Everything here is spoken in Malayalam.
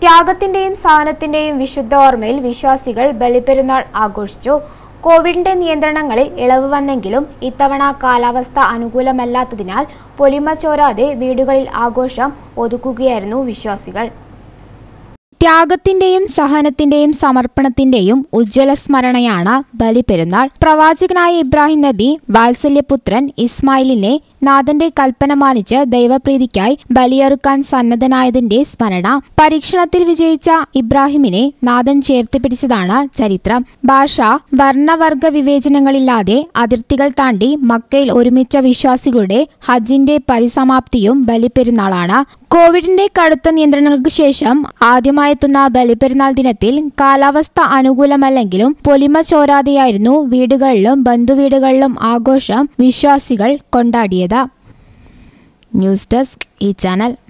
ത്യാഗത്തിന്റെയും സഹനത്തിന്റെയും വിശുദ്ധ ഓർമ്മയിൽ വിശ്വാസികൾ ബലിപ്പെരുന്നാൾ ആഘോഷിച്ചു കോവിഡിന്റെ നിയന്ത്രണങ്ങളിൽ ഇളവ് വന്നെങ്കിലും ഇത്തവണ കാലാവസ്ഥ അനുകൂലമല്ലാത്തതിനാൽ പൊലിമ ചോരാതെ വീടുകളിൽ ആഘോഷം ഒതുക്കുകയായിരുന്നു വിശ്വാസികൾ ത്യാഗത്തിന്റെയും സഹനത്തിന്റെയും സമർപ്പണത്തിന്റെയും ഉജ്ജ്വല സ്മരണയാണ് ബലിപ്പെരുന്നാൾ പ്രവാചകനായ ഇബ്രാഹിം നബി വാത്സല്യപുത്രൻ ഇസ്മായിലിനെ നാഥന്റെ കൽപ്പന മാനിച്ച് ദൈവപ്രീതിക്കായി ബലിയറുക്കാൻ സന്നദ്ധനായതിന്റെ സ്മരണ പരീക്ഷണത്തിൽ വിജയിച്ച ഇബ്രാഹിമിനെ നാഥൻ ചേർത്ത് പിടിച്ചതാണ് ചരിത്രം ഭാഷ വർണ്ണവർഗ വിവേചനങ്ങളില്ലാതെ അതിർത്തികൾ താണ്ടി മക്കയിൽ ഒരുമിച്ച വിശ്വാസികളുടെ ഹജ്ജിന്റെ പരിസമാപ്തിയും ബലിപ്പെരുന്നാളാണ് കോവിഡിന്റെ കടുത്ത നിയന്ത്രണങ്ങൾക്ക് ശേഷം ആദ്യമായെത്തുന്ന ബലിപ്പെരുന്നാൾ ദിനത്തിൽ കാലാവസ്ഥ അനുകൂലമല്ലെങ്കിലും പൊലിമ ചോരാതെയായിരുന്നു വീടുകളിലും ബന്ധുവീടുകളിലും ആഘോഷം വിശ്വാസികൾ കൊണ്ടാടിയത് ന്യൂസ് ഡെസ്ക് ഈ ചാനൽ